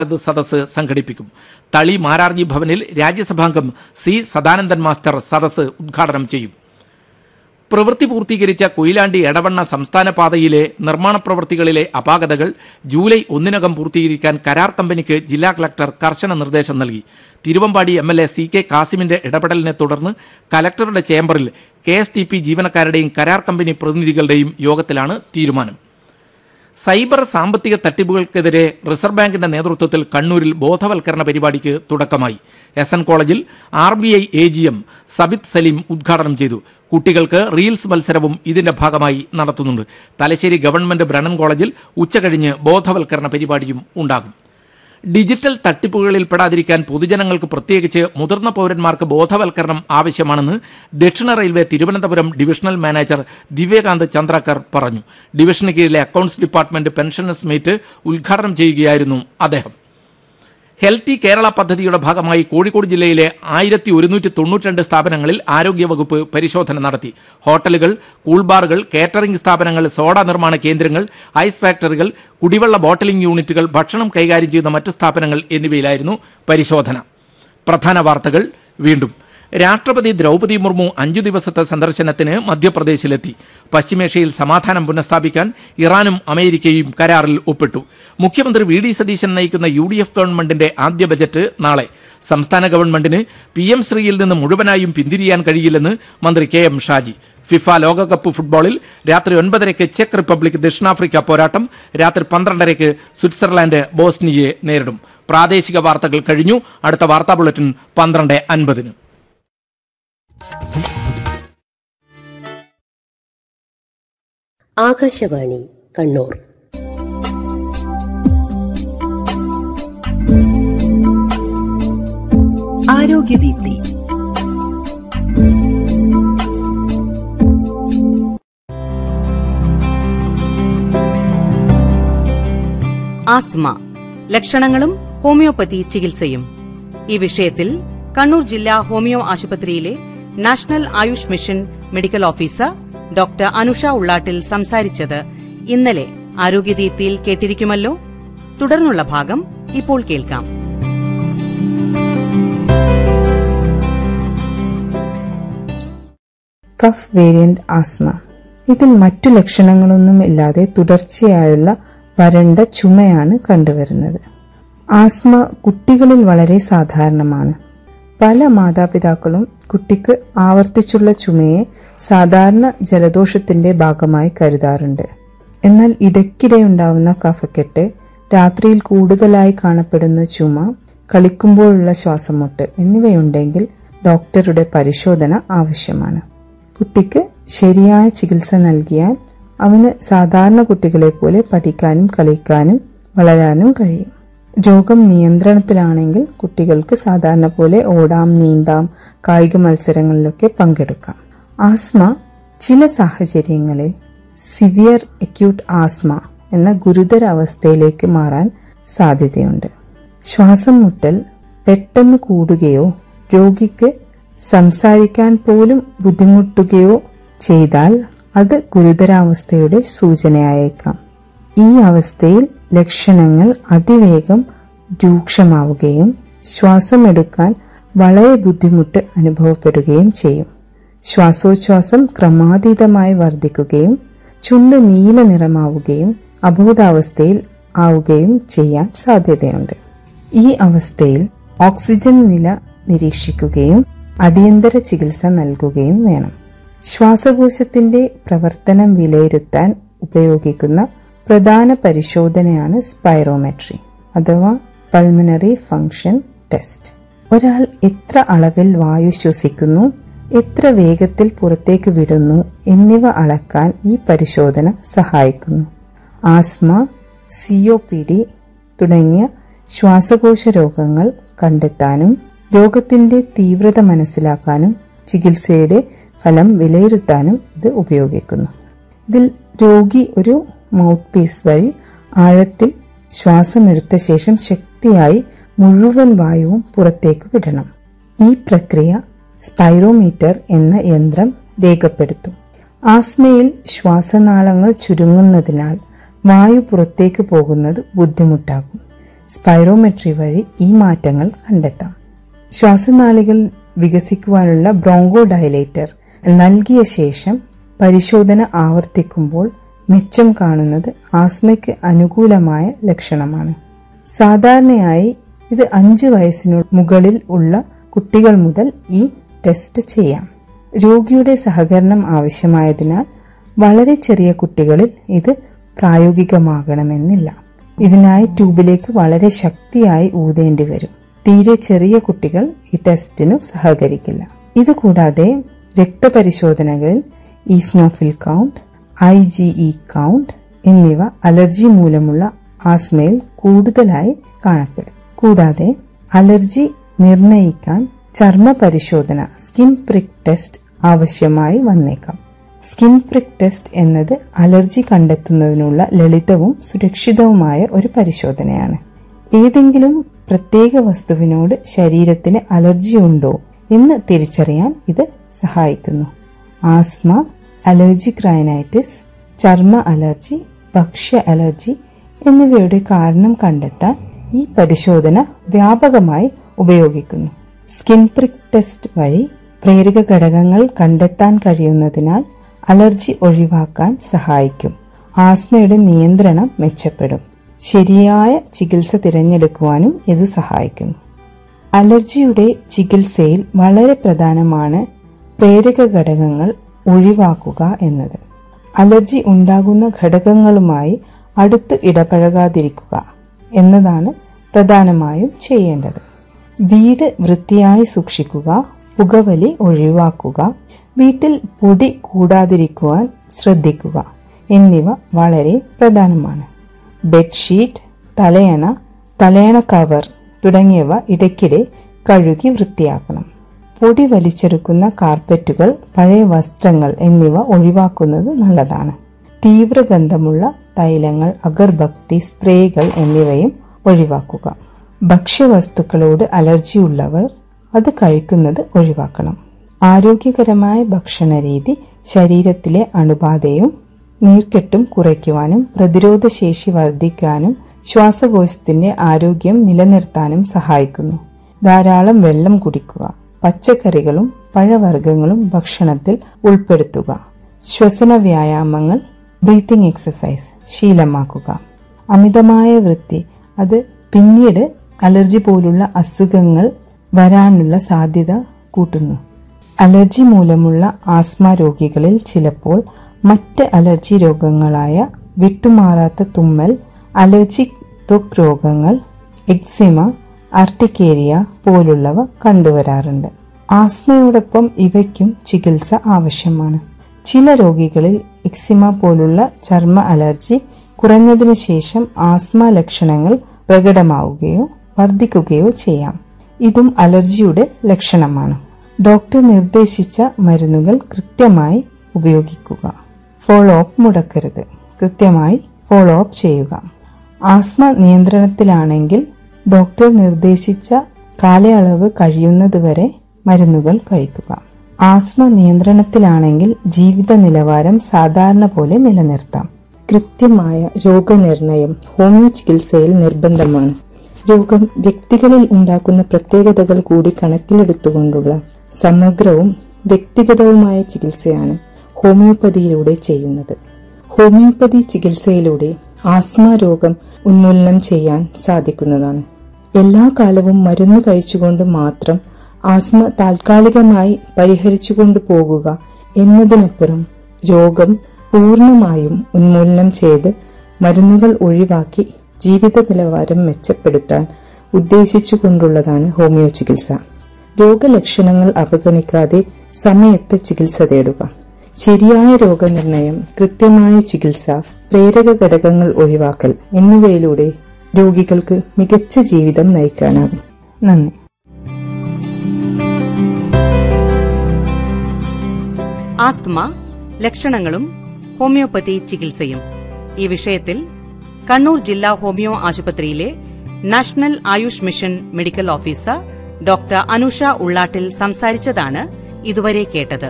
ഭാരത് സദസ്സ് സംഘടിപ്പിക്കും തളി മാരാർജി ഭവനിൽ രാജ്യസഭാംഗം സി സദാനന്ദൻ മാസ്റ്റർ സദസ്സ് ഉദ്ഘാടനം ചെയ്യും പ്രവൃത്തി പൂർത്തീകരിച്ച കൊയിലാണ്ടി എടവണ്ണ സംസ്ഥാന പാതയിലെ നിർമ്മാണ പ്രവൃത്തികളിലെ അപാകതകൾ ജൂലൈ ഒന്നിനകം പൂർത്തീകരിക്കാൻ കരാർ കമ്പനിക്ക് ജില്ലാ കളക്ടർ കർശന നിർദ്ദേശം നൽകി Thiruvambady M L A C K കാസിമിന്റെ ഇടപെടലിനെ തുടർന്ന് കലക്ടറുടെ ചേംബറിൽ കെ എസ് ടി പി ജീവനക്കാരുടെയും കരാർ കമ്പനി പ്രതിനിധികളുടെയും യോഗത്തിലാണ് തീരുമാനം സൈബർ സാമ്പത്തിക തട്ടിപ്പുകൾക്കെതിരെ റിസർവ് ബാങ്കിന്റെ നേതൃത്വത്തിൽ കണ്ണൂരിൽ ബോധവൽക്കരണ പരിപാടിക്ക് തുടക്കമായി എസ് എൻ കോളേജിൽ R B I A G M Sabith Saleem ഉദ്ഘാടനം ചെയ്തു കുട്ടികൾക്ക് റീൽസ് മത്സരവും ഇതിന്റെ ഭാഗമായി നടത്തുന്നുണ്ട് തലശ്ശേരി ഗവൺമെന്റ് ബ്രണ്ണൻ കോളേജിൽ ഉച്ചകഴിഞ്ഞ് ബോധവൽക്കരണ പരിപാടിയും ഉണ്ടാകും ഡിജിറ്റൽ തട്ടിപ്പുകളിൽ പെടാതിരിക്കാൻ പൊതുജനങ്ങൾക്ക് പ്രത്യേകിച്ച് മുതിർന്ന പൗരന്മാർക്ക് ബോധവൽക്കരണം ആവശ്യമാണെന്ന് ദക്ഷിണ railway Thiruvananthapuram divisional manager Divyakant Chandrakar പറഞ്ഞു ഡിവിഷന് കീഴിലെ അക്കൗണ്ട്സ് ഡിപ്പാർട്ട്മെന്റ് പെൻഷനേഴ്സ് മീറ്റ് ഉദ്ഘാടനം ചെയ്യുകയായിരുന്നു അദ്ദേഹം ഹെൽത്തി കേരള പദ്ധതിയുടെ ഭാഗമായി കോഴിക്കോട് ജില്ലയിലെ ആയിരത്തി ഒരുന്നൂറ്റി തൊണ്ണൂറ്റിരണ്ട് സ്ഥാപനങ്ങളിൽ ആരോഗ്യവകുപ്പ് പരിശോധന നടത്തി ഹോട്ടലുകൾ കൂൾബാറുകൾ കേറ്ററിംഗ് സ്ഥാപനങ്ങൾ സോഡ നിർമ്മാണ കേന്ദ്രങ്ങൾ ഐസ് ഫാക്ടറികൾ കുടിവെള്ള ബോട്ടലിംഗ് യൂണിറ്റുകൾ ഭക്ഷണം കൈകാര്യം ചെയ്യുന്ന മറ്റ് സ്ഥാപനങ്ങൾ എന്നിവയിലായിരുന്നു പരിശോധന പ്രധാന വാർത്തകൾ വീണ്ടും രാഷ്ട്രപതി ദ്രൗപദി മുർമു അഞ്ചു ദിവസത്തെ സന്ദർശനത്തിന് മധ്യപ്രദേശിലെത്തി പശ്ചിമേഷ്യയിൽ സമാധാനം പുനഃസ്ഥാപിക്കാൻ ഇറാനും അമേരിക്കയും കരാറിൽ ഒപ്പിട്ടു മുഖ്യമന്ത്രി വി ഡി സതീശൻ നയിക്കുന്ന യു ഡി എഫ് ഗവൺമെന്റിന്റെ ആദ്യ ബജറ്റ് നാളെ സംസ്ഥാന ഗവൺമെന്റിന് പി എം ശ്രീയിൽ നിന്ന് മുഴുവനായും പിന്തിരിയാൻ കഴിയില്ലെന്ന് മന്ത്രി കെ എം ഷാജി ഫിഫ ലോകകപ്പ് ഫുട്ബോളിൽ രാത്രി ഒൻപതരയ്ക്ക് ചെക്ക് റിപ്പബ്ലിക് ദക്ഷിണാഫ്രിക്ക പോരാട്ടം രാത്രി പന്ത്രണ്ടരയ്ക്ക് സ്വിറ്റ്സർലാൻഡ് ബോസ്നിയയെ നേരിടും പ്രാദേശിക വാർത്തകൾ കഴിഞ്ഞു അടുത്ത വാർത്താ ബുള്ളറ്റിൻ പന്ത്രണ്ട് അൻപതിന് ആകാശവാണി കണ്ണൂർ ആരോഗ്യദീപ്തി ആസ്ത്മ ലക്ഷണങ്ങളും ഹോമിയോപ്പതി ചികിത്സയും ഈ വിഷയത്തിൽ കണ്ണൂർ ജില്ലാ ഹോമിയോ ആശുപത്രിയിലെ national AYUSH mission medical officer doctor Anusha Ullattil സംസാരിച്ചത് ഇന്നലെ ആരോഗ്യദീപ്തിയിൽ കേട്ടിരിക്കുമല്ലോ തുടർന്നുള്ള ഭാഗം ഇപ്പോൾ കേൾക്കാം കഫ് വേരിയന്റ് ആസ്മ ഇതിൽ മറ്റു ലക്ഷണങ്ങളൊന്നുമില്ലാതെ തുടർച്ചയായുള്ള വരണ്ട ചുമയാണ് കണ്ടുവരുന്നത് ആസ്മ കുട്ടികളിൽ വളരെ സാധാരണമാണ് പല മാതാപിതാക്കളും കുട്ടിക്ക് ആവർത്തിച്ചുള്ള ചുമയെ സാധാരണ ജലദോഷത്തിന്റെ ഭാഗമായി കരുതാറുണ്ട് എന്നാൽ ഇടയ്ക്കിടെ ഉണ്ടാവുന്ന കഫക്കെട്ട് രാത്രിയിൽ കൂടുതലായി കാണപ്പെടുന്ന ചുമ കളിക്കുമ്പോഴുള്ള ശ്വാസമുട്ട് എന്നിവയുണ്ടെങ്കിൽ ഡോക്ടറുടെ പരിശോധന ആവശ്യമാണ് കുട്ടിക്ക് ശരിയായ ചികിത്സ നൽകിയാൽ അവന് സാധാരണ കുട്ടികളെ പോലെ പഠിക്കാനും കളിക്കാനും വളരാനും കഴിയും രോഗം നിയന്ത്രണത്തിലാണെങ്കിൽ കുട്ടികൾക്ക് സാധാരണ പോലെ ഓടാം നീന്താം കായിക മത്സരങ്ങളിലൊക്കെ പങ്കെടുക്കാം ആസ്മ ചില സാഹചര്യങ്ങളിൽ സിവിയർ അക്യൂട്ട് ആസ്മ എന്ന ഗുരുതര അവസ്ഥയിലേക്ക് മാറാൻ സാധ്യതയുണ്ട് ശ്വാസം മുട്ടൽ പെട്ടെന്ന് കൂടുകയോ രോഗിക്ക് സംസാരിക്കാൻ പോലും ബുദ്ധിമുട്ടുകയോ ചെയ്താൽ അത് ഗുരുതരാവസ്ഥയുടെ സൂചനയായേക്കാം ഈ അവസ്ഥയിൽ ലക്ഷണങ്ങൾ അതിവേഗം രൂക്ഷമാവുകയും ശ്വാസമെടുക്കാൻ വളരെ ബുദ്ധിമുട്ട് അനുഭവപ്പെടുകയും ചെയ്യും ശ്വാസോച്ഛ്വാസം ക്രമാതീതമായി വർദ്ധിക്കുകയും ചുണ്ട് നീല നിറമാവുകയും അബോധാവസ്ഥയിൽ ആവുകയും ചെയ്യാൻ സാധ്യതയുണ്ട് ഈ അവസ്ഥയിൽ ഓക്സിജൻ നില നിരീക്ഷിക്കുകയും അടിയന്തര ചികിത്സ നൽകുകയും വേണം ശ്വാസകോശത്തിന്റെ പ്രവർത്തനം വിലയിരുത്താൻ ഉപയോഗിക്കുന്ന പ്രധാന പരിശോധനയാണ് സ്പൈറോമെട്രി അഥവാ പൾമനറി ഫംഗ്ഷൻ ടെസ്റ്റ് ഒരാൾ എത്ര അളവിൽ വായു ശ്വസിക്കുന്നു എത്ര വേഗത്തിൽ പുറത്തേക്ക് വിടുന്നു എന്നിവ അളക്കാൻ ഈ പരിശോധന സഹായിക്കുന്നു ആസ്മ സിഒ പി ഡി തുടങ്ങിയ ശ്വാസകോശ രോഗങ്ങൾ കണ്ടെത്താനും രോഗത്തിന്റെ തീവ്രത മനസ്സിലാക്കാനും ചികിത്സയുടെ ഫലം വിലയിരുത്താനും ഇത് ഉപയോഗിക്കുന്നു ഇതിൽ രോഗി ഒരു മൗത്ത് പീസ് വഴി ആഴത്തിൽ ശ്വാസമെടുത്ത ശേഷം ശക്തിയായി മുഴുവൻ വായുവും പുറത്തേക്ക് വിടണം ഈ പ്രക്രിയ സ്പൈറോമീറ്റർ എന്ന യന്ത്രം രേഖപ്പെടുത്തും ആസ്മയിൽ ശ്വാസനാളങ്ങൾ ചുരുങ്ങുന്നതിനാൽ വായു പുറത്തേക്ക് പോകുന്നത് ബുദ്ധിമുട്ടാകും സ്പൈറോമെട്രി വഴി ഈ മാറ്റങ്ങൾ കണ്ടെത്താം ശ്വാസനാളികൾ വികസിക്കുവാനുള്ള ബ്രോങ്കോ ഡയലേറ്റർ നൽകിയ ശേഷം പരിശോധന ആവർത്തിക്കുമ്പോൾ മെച്ചം കാണുന്നത് ആസ്മയ്ക്ക് അനുകൂലമായ ലക്ഷണമാണ് സാധാരണയായി ഇത് അഞ്ച് വയസ്സിനു മുകളിൽ ഉള്ള കുട്ടികൾ മുതൽ ഈ ടെസ്റ്റ് ചെയ്യാം രോഗിയുടെ സഹകരണം ആവശ്യമായതിനാൽ വളരെ ചെറിയ കുട്ടികളിൽ ഇത് പ്രായോഗികമാകണമെന്നില്ല ഇതിനായി ട്യൂബിലേക്ക് വളരെ ശക്തിയായി ഊതേണ്ടി വരും തീരെ ചെറിയ കുട്ടികൾ ഈ ടെസ്റ്റിനു സഹകരിക്കില്ല ഇതുകൂടാതെ രക്തപരിശോധനകളിൽ eosinophil count I G E count എന്നിവ അലർജി മൂലമുള്ള ആസ്മയിൽ കൂടുതലായി കാണപ്പെടും കൂടാതെ അലർജി നിർണയിക്കാൻ ചർമ്മ പരിശോധന സ്കിൻ പ്രിക് ടെസ്റ്റ് ആവശ്യമായി വന്നേക്കാം സ്കിൻ പ്രിക് ടെസ്റ്റ് എന്നത് അലർജി കണ്ടെത്തുന്നതിനുള്ള ലളിതവും സുരക്ഷിതവുമായ ഒരു പരിശോധനയാണ് ഏതെങ്കിലും പ്രത്യേക വസ്തുവിനോട് ശരീരത്തിന് അലർജി ഉണ്ടോ എന്ന് തിരിച്ചറിയാൻ ഇത് സഹായിക്കുന്നു ആസ്മ അലർജിക് റൈനൈറ്റിസ് ചർമ്മ അലർജി ഭക്ഷ്യ അലർജി എന്നിവയുടെ കാരണം കണ്ടെത്താൻ ഈ പരിശോധന വ്യാപകമായി ഉപയോഗിക്കുന്നു സ്കിൻ പ്രിക് ടെസ്റ്റ് വഴി പ്രേരക ഘടകങ്ങൾ കണ്ടെത്താൻ കഴിയുന്നതിനാൽ അലർജി ഒഴിവാക്കാൻ സഹായിക്കും ആസ്മയുടെ നിയന്ത്രണം മെച്ചപ്പെടും ശരിയായ ചികിത്സ തിരഞ്ഞെടുക്കുവാനും ഇത് സഹായിക്കുന്നു അലർജിയുടെ ചികിത്സയിൽ വളരെ പ്രധാനമാണ് പ്രേരക ഘടകങ്ങൾ ഒഴിവാക്കുക എന്നത് അലർജി ഉണ്ടാകുന്ന ഘടകങ്ങളുമായി അടുത്ത് ഇടപഴകാതിരിക്കുക എന്നതാണ് പ്രധാനമായും ചെയ്യേണ്ടത് വീട് വൃത്തിയായി സൂക്ഷിക്കുക പുകവലി ഒഴിവാക്കുക വീട്ടിൽ പൊടി കൂടാതിരിക്കുവാൻ ശ്രദ്ധിക്കുക എന്നിവ വളരെ പ്രധാനമാണ് ബെഡ്ഷീറ്റ് തലയണ തലയണ കവർ തുടങ്ങിയവ ഇടയ്ക്കിടെ കഴുകി വൃത്തിയാക്കണം പൊടി വലിച്ചെടുക്കുന്ന കാർപ്പറ്റുകൾ പഴയ വസ്ത്രങ്ങൾ എന്നിവ ഒഴിവാക്കുന്നത് നല്ലതാണ് തീവ്രഗന്ധമുള്ള തൈലങ്ങൾ അഗർബക്തി സ്പ്രേകൾ എന്നിവയും ഒഴിവാക്കുക ഭക്ഷ്യവസ്തുക്കളോട് അലർജിയുള്ളവർ അത് കഴിക്കുന്നത് ഒഴിവാക്കണം ആരോഗ്യകരമായ ഭക്ഷണ രീതി ശരീരത്തിലെ അണുബാധയും നീർക്കെട്ടും കുറയ്ക്കുവാനും പ്രതിരോധശേഷി വർദ്ധിക്കാനും ശ്വാസകോശത്തിന്റെ ആരോഗ്യം നിലനിർത്താനും സഹായിക്കുന്നു ധാരാളം വെള്ളം കുടിക്കുക പച്ചക്കറികളും പഴവർഗ്ഗങ്ങളും ഭക്ഷണത്തിൽ ഉൾപ്പെടുത്തുക ശ്വസന വ്യായാമങ്ങൾ ബ്രീത്തിങ് എക്സസൈസ് ശീലമാക്കുക അമിതമായ വൃത്തി അത് പിന്നീട് അലർജി പോലുള്ള അസുഖങ്ങൾ വരാനുള്ള സാധ്യത കൂട്ടുന്നു അലർജി മൂലമുള്ള ആസ്മ രോഗികളിൽ ചിലപ്പോൾ മറ്റ് അലർജി രോഗങ്ങളായ വിട്ടുമാറാത്ത തുമ്മൽ അലർജിക് ത്വക് രോഗങ്ങൾ എക്സിമ അർട്ടിക്കേരിയ പോലുള്ളവ കണ്ടുവരാറുണ്ട് ആസ്മയോടൊപ്പം ഇവയ്ക്കും ചികിത്സ ആവശ്യമാണ് ചില രോഗികളിൽ എക്സിമ പോലുള്ള ചർമ്മ അലർജി കുറഞ്ഞതിനു ശേഷം ആസ്മ ലക്ഷണങ്ങൾ പ്രകടമാവുകയോ വർദ്ധിക്കുകയോ ചെയ്യാം ഇതും അലർജിയുടെ ലക്ഷണമാണ് ഡോക്ടർ നിർദ്ദേശിച്ച മരുന്നുകൾ കൃത്യമായി ഉപയോഗിക്കുക ഫോളോ അപ്പ് മുടക്കരുത് കൃത്യമായി ഫോളോ അപ്പ് ചെയ്യുക ആസ്മ നിയന്ത്രണത്തിലാണെങ്കിൽ ഡോക്ടർ നിർദ്ദേശിച്ച കാലയളവ് കഴിയുന്നതുവരെ മരുന്നുകൾ കഴിക്കുക ആസ്മ നിയന്ത്രണത്തിലാണെങ്കിൽ ജീവിത നിലവാരം സാധാരണ പോലെ നിലനിർത്താം കൃത്യമായ രോഗനിർണയം ഹോമിയോ ചികിത്സയിൽ നിർബന്ധമാണ് രോഗം വ്യക്തികളിൽ ഉണ്ടാക്കുന്ന പ്രത്യേകതകൾ കൂടി കണക്കിലെടുത്തുകൊണ്ടുള്ള സമഗ്രവും വ്യക്തിഗതവുമായ ചികിത്സയാണ് ഹോമിയോപ്പതിയിലൂടെ ചെയ്യുന്നത് ഹോമിയോപ്പതി ചികിത്സയിലൂടെ ആസ്മ രോഗം ഉന്മൂലനം ചെയ്യാൻ സാധിക്കുന്നതാണ് എല്ലാ കാലവും മരുന്ന് കഴിച്ചുകൊണ്ട് മാത്രം ആസ്മ താൽക്കാലികമായി പരിഹരിച്ചുകൊണ്ട് പോകുക എന്നതിനപ്പുറം രോഗം പൂർണ്ണമായും ഉന്മൂലനം ചെയ്ത് മരുന്നുകൾ ഒഴിവാക്കി ജീവിത നിലവാരം മെച്ചപ്പെടുത്താൻ ഉദ്ദേശിച്ചുകൊണ്ടുള്ളതാണ് ഹോമിയോ ചികിത്സ രോഗലക്ഷണങ്ങൾ അവഗണിക്കാതെ സമയത്ത് ചികിത്സ തേടുക ശരിയായ രോഗനിർണയം കൃത്യമായ ചികിത്സ പ്രേരക ഘടകങ്ങൾ ഒഴിവാക്കൽ എന്നിവയിലൂടെ രോഗികൾക്ക് മികച്ച ജീവിതം നയിക്കാനാകും നന്ദി ആസ്തമ ലക്ഷണങ്ങളും ഹോമിയോപ്പതി ചികിത്സയും ഈ വിഷയത്തിൽ കണ്ണൂർ ജില്ലാ ഹോമിയോ ആശുപത്രിയിലെ national AYUSH mission medical officer doctor Anusha Ullattil സംസാരിച്ചതാണ് ഇതുവരെ കേട്ടത്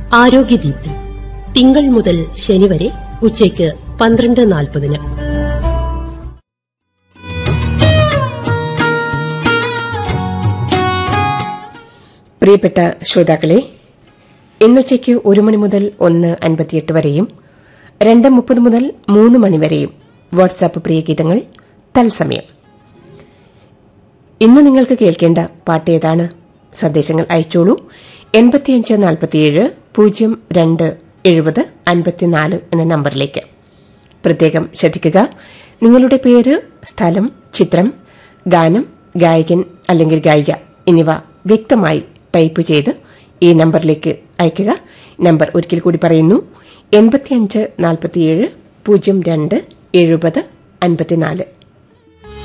ആരോഗ്യദീപ്തി തിങ്കൾ മുതൽ ശനി വരെ ഉച്ചയ്ക്ക് പന്ത്രണ്ട് നാൽപ്പതിന് പ്രിയപ്പെട്ട ശ്രോതാക്കളെ ഇന്നുച്ചയ്ക്ക് ഒരു മണി മുതൽ ഒന്ന് അൻപത്തിയെട്ട് വരെയും രണ്ട് മുപ്പത് മുതൽ മൂന്ന് മണി വരെയും വാട്സാപ്പ് പ്രിയഗീതങ്ങൾ തത്സമയം ഇന്ന് നിങ്ങൾക്ക് കേൾക്കേണ്ട പാട്ട് ഏതാണ് സന്ദേശങ്ങൾ അയച്ചോളൂ എൺപത്തിയഞ്ച് നാൽപ്പത്തിയേഴ് പൂജ്യം രണ്ട് എഴുപത് അൻപത്തിനാല് എന്ന നമ്പറിലേക്ക് പ്രത്യേകം ശ്രദ്ധിക്കുക നിങ്ങളുടെ പേര് സ്ഥലം ചിത്രം ഗാനം ഗായകൻ അല്ലെങ്കിൽ ഗായിക എന്നിവ വ്യക്തമായി ടൈപ്പ് ചെയ്ത് ഈ നമ്പറിലേക്ക് അയയ്ക്കുക നമ്പർ ഒരിക്കൽ കൂടി പറയുന്നു എൺപത്തിയഞ്ച് നാൽപ്പത്തിയേഴ് പൂജ്യം രണ്ട് എഴുപത് അൻപത്തിനാല്